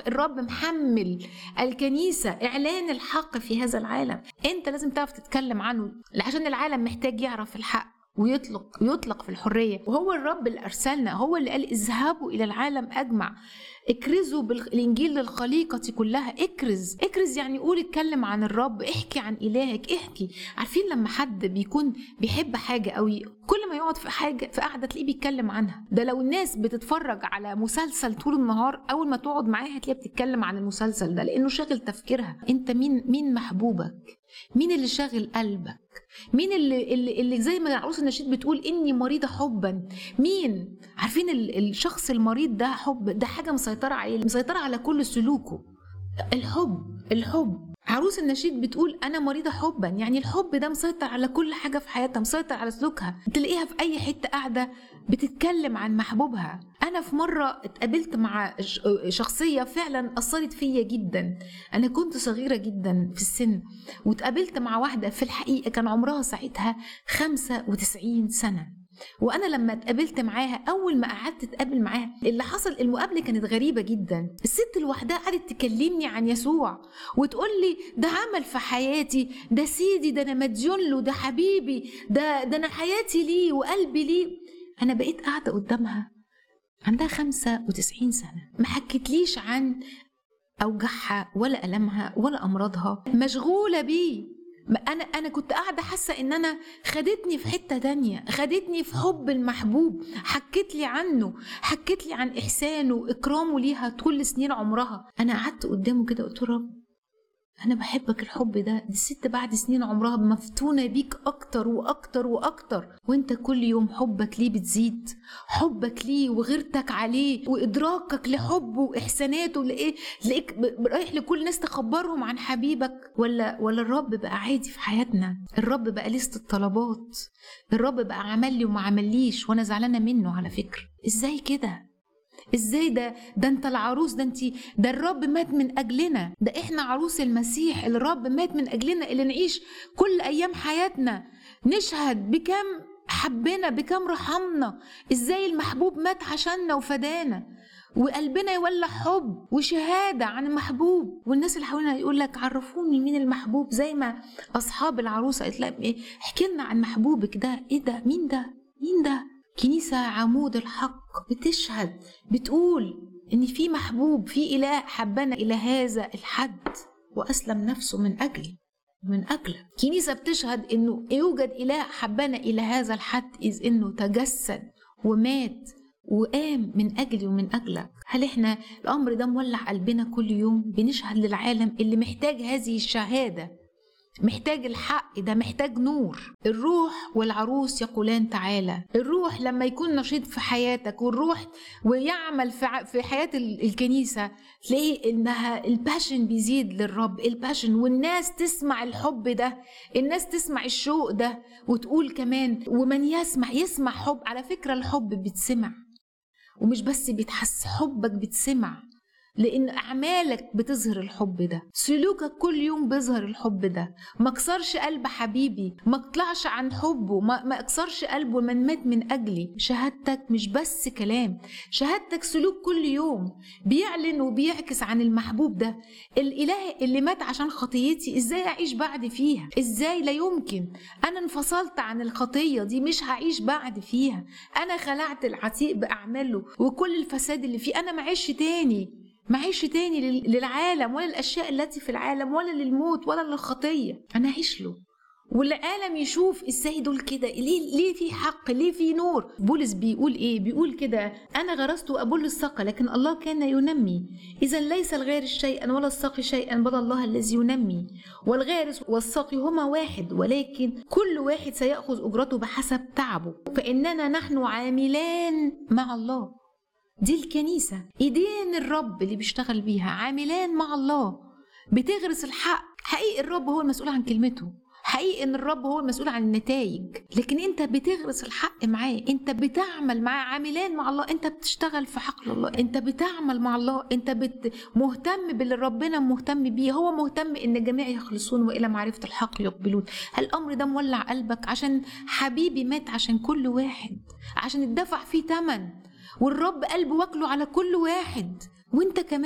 الرب محمل الكنيسة إعلان الحق في هذا العالم أنت لازم تعرف تتكلم عنه عشان العالم محتاج يعرف الحق ويطلق يطلق في الحرية وهو الرب اللي أرسلنا هو اللي قال اذهبوا إلى العالم أجمع اكرزوا بالإنجيل للخليقة كلها اكرز اكرز يعني قول اتكلم عن الرب احكي عن إلهك احكي عارفين لما حد بيكون بيحب حاجة قوي كل ما يقعد في حاجة في قعدة تلاقيه بيتكلم عنها ده لو الناس بتتفرج على مسلسل طول النهار أول ما تقعد معاه هتلاقيها بتتكلم عن المسلسل ده لأنه شاغل تفكيرها أنت مين مين محبوبك مين اللي شاغل قلبك مين اللي اللي, اللي زي ما عروس النشيد بتقول اني مريضه حبا مين عارفين الشخص المريض ده حب ده حاجه مسيطره عليه مسيطره على كل سلوكه الحب الحب عروس النشيد بتقول انا مريضه حبا يعني الحب ده مسيطر على كل حاجه في حياتها مسيطر على سلوكها تلاقيها في اي حته قاعده بتتكلم عن محبوبها انا في مره اتقابلت مع شخصيه فعلا اثرت فيا جدا انا كنت صغيره جدا في السن واتقابلت مع واحده في الحقيقه كان عمرها ساعتها 95 سنه وانا لما اتقابلت معاها اول ما قعدت اتقابل معاها اللي حصل المقابله كانت غريبه جدا الست لوحدها قعدت تكلمني عن يسوع وتقول لي ده عمل في حياتي ده سيدي ده انا مديون له ده حبيبي ده ده انا حياتي ليه وقلبي ليه انا بقيت قاعده قدامها عندها 95 سنه ما حكتليش عن اوجاعها ولا المها ولا امراضها مشغوله بيه انا انا كنت قاعده حاسه ان انا خدتني في حته تانية خدتني في حب المحبوب حكت لي عنه حكت لي عن احسانه واكرامه ليها طول سنين عمرها انا قعدت قدامه كده قلت له رب انا بحبك الحب ده دي الست بعد سنين عمرها مفتونه بيك اكتر واكتر واكتر وانت كل يوم حبك ليه بتزيد حبك ليه وغيرتك عليه وادراكك لحبه واحساناته لايه تلاقيك رايح لكل الناس تخبرهم عن حبيبك ولا ولا الرب بقى عادي في حياتنا الرب بقى لست الطلبات الرب بقى عمل لي وما عمليش وانا زعلانه منه على فكره ازاي كده ازاي ده ده انت العروس ده انت ده الرب مات من اجلنا ده احنا عروس المسيح الرب مات من اجلنا اللي نعيش كل ايام حياتنا نشهد بكم حبنا بكم رحمنا ازاي المحبوب مات عشاننا وفدانا وقلبنا يولع حب وشهاده عن المحبوب والناس اللي حوالينا يقول لك عرفوني مين المحبوب زي ما اصحاب العروسه قالت لها ايه احكي لنا عن محبوبك ده ايه ده مين ده مين ده كنيسة عمود الحق بتشهد بتقول إن في محبوب في إله حبنا إلى هذا الحد وأسلم نفسه من أجلي من أجلك كنيسة بتشهد إنه يوجد إله حبنا إلى هذا الحد إذ إنه تجسد ومات وقام من أجلي ومن أجلك هل إحنا الأمر ده مولع قلبنا كل يوم بنشهد للعالم اللي محتاج هذه الشهادة محتاج الحق ده محتاج نور الروح والعروس يقولان تعالى الروح لما يكون نشيط في حياتك والروح ويعمل في حياة الكنيسة تلاقي انها الباشن بيزيد للرب الباشن والناس تسمع الحب ده الناس تسمع الشوق ده وتقول كمان ومن يسمع يسمع حب على فكرة الحب بيتسمع ومش بس بيتحس حبك بيتسمع لان اعمالك بتظهر الحب ده سلوكك كل يوم بيظهر الحب ده ما كسرش قلب حبيبي ما اطلعش عن حبه ما, ما اكسرش قلبه من مات من اجلي شهادتك مش بس كلام شهادتك سلوك كل يوم بيعلن وبيعكس عن المحبوب ده الاله اللي مات عشان خطيتي ازاي اعيش بعد فيها ازاي لا يمكن انا انفصلت عن الخطيه دي مش هعيش بعد فيها انا خلعت العتيق باعماله وكل الفساد اللي فيه انا معيش تاني معيش تاني للعالم ولا الاشياء التي في العالم ولا للموت ولا للخطيه انا اعيش له والعالم يشوف ازاي دول كده ليه ليه في حق ليه في نور بولس بيقول ايه بيقول كده انا غرست وابل الساقه لكن الله كان ينمي اذا ليس الغارس شيئا ولا الساقي شيئا بل الله الذي ينمي والغارس والساقي هما واحد ولكن كل واحد سياخذ اجرته بحسب تعبه فاننا نحن عاملان مع الله دي الكنيسة ايدين الرب اللي بيشتغل بيها عاملان مع الله بتغرس الحق حقيقي الرب هو المسؤول عن كلمته حقيقي ان الرب هو المسؤول عن النتائج لكن انت بتغرس الحق معاه انت بتعمل معاه عاملان مع الله انت بتشتغل في حقل الله انت بتعمل مع الله انت بت... مهتم باللي ربنا مهتم بيه هو مهتم ان الجميع يخلصون والى معرفه الحق يقبلون هل الامر ده مولع قلبك عشان حبيبي مات عشان كل واحد عشان اتدفع فيه ثمن والرب قلبه واكله على كل واحد وانت كمان